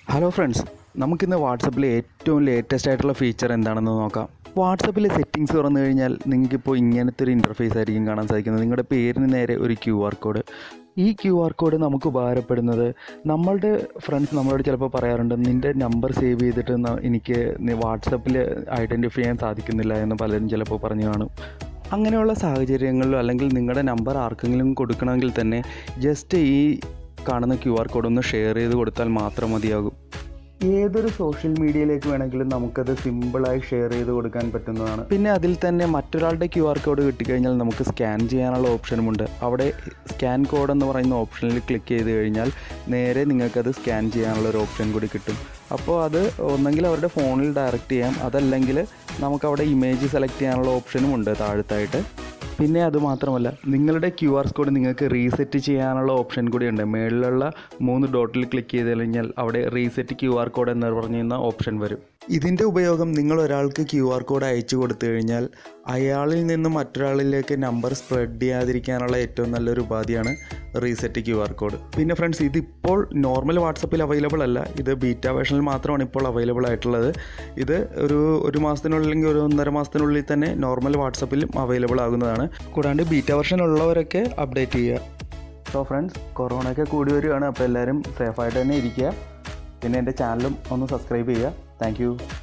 hello friends നമുക്കിന്ന് വാട്സപ്പിലെ ഏറ്റവും latest ആയിട്ടുള്ള ഫീച്ചർ എന്താണെന്ന് നോക്കാം വാട്സപ്പിലെ സെറ്റിങ്സ് തുറന്നു കഴിഞ്ഞാൽ നിങ്ങൾക്കിപ്പോൾ ഇങ്ങനത്തെ ഒരു ഇൻ്റർഫേസ് ആയിരിക്കും കാണാൻ സാധിക്കുന്നത് നിങ്ങളുടെ പേരിന് നേരെ ഒരു ക്യു ആർ കോഡ് ഈ ക്യു ആർ കോഡ് നമുക്ക് ഉപകാരപ്പെടുന്നത് നമ്മളുടെ ഫ്രണ്ട്സ് നമ്മളോട് ചിലപ്പോൾ പറയാറുണ്ട് നിൻ്റെ നമ്പർ സേവ് ചെയ്തിട്ട് ന- എനിക്ക് വാട്സപ്പിൽ ഐഡൻറ്റിഫൈ ചെയ്യാൻ സാധിക്കുന്നില്ല എന്ന് പലരും ചിലപ്പോൾ പറഞ്ഞു കാണും അങ്ങനെയുള്ള സാഹചര്യങ്ങളിലോ അല്ലെങ്കിൽ നിങ്ങളുടെ നമ്പർ ആർക്കെങ്കിലും കൊടുക്കണമെങ്കിൽ തന്നെ ജസ്റ്റ് ഈ കാണുന്ന ക്യു ആർ കോഡ് ഒന്ന് ഷെയർ ചെയ്ത് കൊടുത്താൽ മാത്രം മതിയാകും ഏതൊരു സോഷ്യൽ മീഡിയയിലേക്ക് വേണമെങ്കിലും നമുക്കത് സിമ്പിളായി ഷെയർ ചെയ്ത് കൊടുക്കാൻ പറ്റുന്നതാണ് പിന്നെ അതിൽ തന്നെ മറ്റൊരാളുടെ ക്യു ആർ കോഡ് കിട്ടിക്കഴിഞ്ഞാൽ നമുക്ക് സ്കാൻ ചെയ്യാനുള്ള ഓപ്ഷനുമുണ്ട് അവിടെ സ്കാൻ കോഡ് എന്ന് പറയുന്ന ഓപ്ഷനിൽ ക്ലിക്ക് ചെയ്ത് കഴിഞ്ഞാൽ നേരെ നിങ്ങൾക്കത് സ്കാൻ ചെയ്യാനുള്ള ഒരു ഓപ്ഷൻ കൂടി കിട്ടും അപ്പോൾ അത് ഒന്നെങ്കിൽ അവരുടെ ഫോണിൽ ഡയറക്റ്റ് ചെയ്യാം അതല്ലെങ്കിൽ നമുക്കവിടെ ഇമേജ് സെലക്ട് ചെയ്യാനുള്ള ഓപ്ഷനും ഉണ്ട് താഴത്തായിട്ട് പിന്നെ അതുമാത്രമല്ല നിങ്ങളുടെ ക്യു ആർ കോഡ് നിങ്ങൾക്ക് റീസെറ്റ് ചെയ്യാനുള്ള ഓപ്ഷൻ കൂടിയുണ്ട് മേളിലുള്ള മൂന്ന് ഡോട്ടിൽ ക്ലിക്ക് ചെയ്ത് കഴിഞ്ഞാൽ അവിടെ റീസെറ്റ് ക്യു ആർ കോഡ് എന്ന് പറയുന്ന ഓപ്ഷൻ വരും ഇതിൻ്റെ ഉപയോഗം നിങ്ങൾ ഒരാൾക്ക് ക്യു ആർ കോഡ് അയച്ചു കൊടുത്തു കഴിഞ്ഞാൽ അയാളിൽ നിന്ന് മറ്റൊരാളിലേക്ക് നമ്പർ സ്പ്രെഡ് ചെയ്യാതിരിക്കാനുള്ള ഏറ്റവും നല്ലൊരു ഉപാധിയാണ് റീസെറ്റ് ക്യു ആർ കോഡ് പിന്നെ ഫ്രണ്ട്സ് ഇതിപ്പോൾ നോർമൽ വാട്സപ്പിൽ അവൈലബിൾ അല്ല ഇത് ബീറ്റ വേർഷനിൽ മാത്രമാണ് ഇപ്പോൾ അവൈലബിൾ ആയിട്ടുള്ളത് ഇത് ഒരു ഒരു മാസത്തിനുള്ളിൽ അല്ലെങ്കിൽ ഒരു ഒന്നര മാസത്തിനുള്ളിൽ തന്നെ നോർമൽ വാട്സപ്പിലും അവൈലബിൾ ആകുന്നതാണ് കൂടാണ്ട് ബീറ്റ വെർഷൻ ഉള്ളവരൊക്കെ അപ്ഡേറ്റ് ചെയ്യുക സോ ഫ്രണ്ട്സ് കൊറോണയൊക്കെ കൂടി വരികയാണ് അപ്പോൾ എല്ലാവരും സേഫായിട്ട് തന്നെ ഇരിക്കുക പിന്നെ എൻ്റെ ചാനലും ഒന്ന് സബ്സ്ക്രൈബ് ചെയ്യുക താങ്ക്